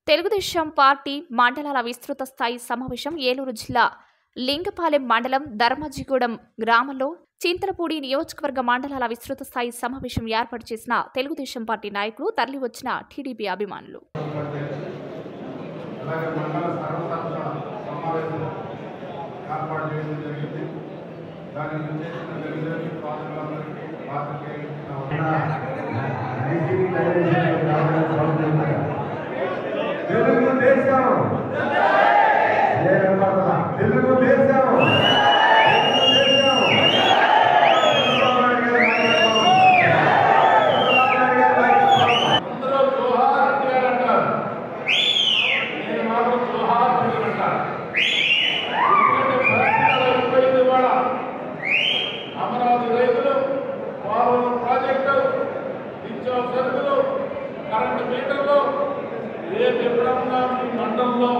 Telugu Desam party మండలాల విస్తృత స్థాయి సమావేశం ఏలూరు జిల్లా లింగపాలెం మండలం ధర్మజిగూడెం గ్రామంలో చింతలపూడి నియోజకవర్గ మండలాల విస్తృత స్థాయి సమావేశం ఏర్పాటు చేసిన తెలుగుదేశం పార్టీ నాయకులు తరలివచ్చిన టీడీపీ అభిమానులు అలాగే మండల సర్వసభ్య సమావేశం ఏర్పాటు చేయడం జరిగింది దానికి చేసిన తెలుగుదేశం పార్టీలందరికీ తెలుగుదేశం తెలుగుదేశం అందరూ జోహార్ ఎన్టీఆర్ అంటారు నేను మాత్రం జోహార్ ఎన్టీఆర్ అంటారు ఎందుకంటే పరిస్థితులు అయిపోయింది ఇవాళ అమరావతి రైతులు పోలవరం ప్రాజెక్టు నిత్యావ సరుకులు కరెంటు మీటర్లు రేపు ఎప్పుడన్నా మీ మండలంలో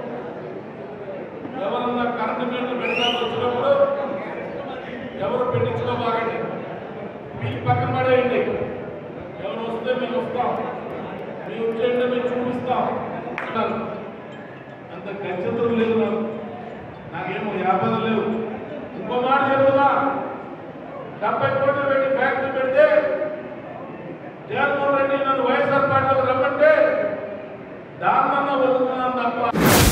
ఎవరన్నా కరెంటు మీటర్లు పెట్టడానికి వచ్చినప్పుడు ఎవరు పెట్టించుకోబాగండి మీ పక్కన పడేయండి ఎవరు వస్తే మేము వస్తాం మీ వచ్చేయండి మేము చూపిస్తాం అంటారు. అంత ఖచ్చితం లేదు నాకు నాకేమో వ్యాపారం లేవు ఇంకో మాట చెప్తున్నా డెబ్బై కోట్లు పెట్టి ఫ్యాక్టరీ పెడితే జగన్మోహన్ రెడ్డి నన్ను వైఎస్ఆర్ పార్టీలో రమ్మంటే దాన్నన్నా వదులుతున్నాను తప్ప